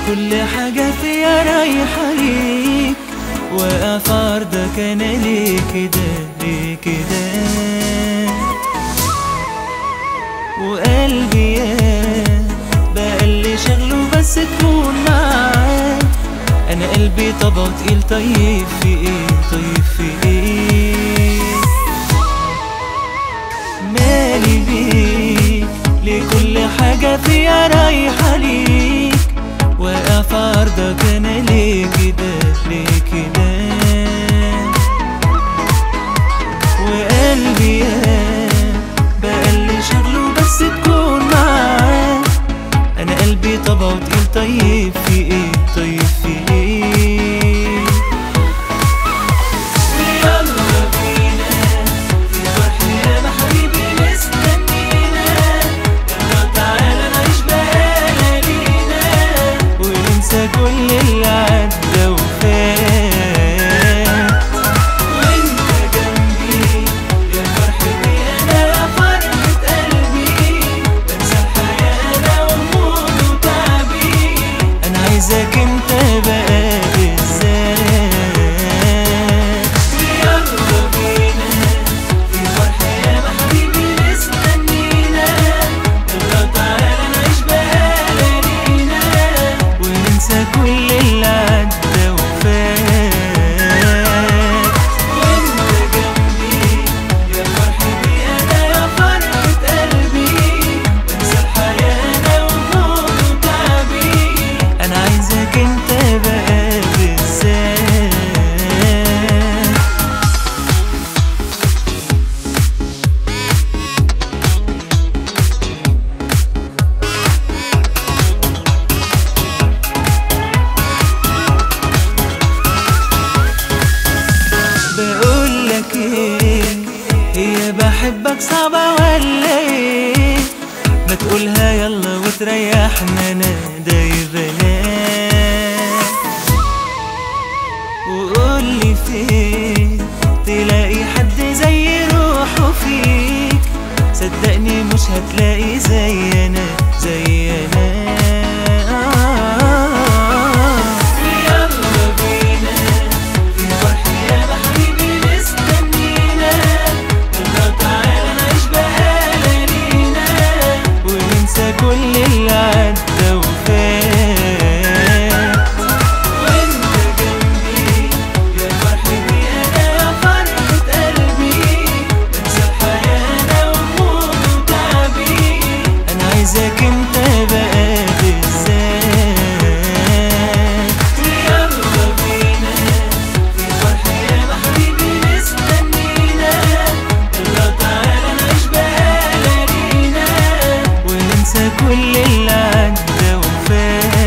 كل حاجة فيا رايحة ليك واقف عرضك انا ليه كده ليه كده وقلبي يا بقى اللي شغله بس تكون معاك انا قلبي طبعه تقيل طيب في ايه طيب في ايه مالي بيك ليه كل حاجة فيها رايحة ليك واقع في عرضك انا ليه كده ليه كده وقلبي يا بقى اللي شغله بس تكون معاه انا قلبي طبعه تقيل طيب في ايه طيب في ايه يلا بينا في فرح يا حبيبي مستنينا يلا تعالى نعيش بقى لينا وننسى كل اللي عدى وفات وانت جنبي يا فرحتي انا يا فرحة قلبي بنسى الحياة انا وهمومي وتعبي انا عايزك انت بقى بالذات يلا بينا في فرح يا حبيبي مستنينا يلا تعالى نعيش بقى ليالينا وننسى كل اللي عدى وفات وانت جنبي يا فرحتي انا يا فرحة قلبي بنسى الحياة انا وهمومي وتعبي انا عايزك انت بقى بالذات بقول لك ايه هي بحبك صعبة ولا ايه ما تقولها يلا وتريحنا انا دايب انام وقول لي فين تلاقي حد زي روحه فيك صدقني مش هتلاقي زي انا زي انا يلا بينا في فرح يا حبيبي مستنينا يلا تعالى نعيش بقى ليالينا وننسى كل اللي عدى وفات وانت جنبي يا فرحتي انا يا فرحة قلبي بنسى الحياة انا وهمومي وتعبي انا عايزك انت بقى بالذات يلا بينا في فرح يا حبيبي مستنينا يلا تعالى نعيش بقى ليالينا وننسى كل اللي عدى وفات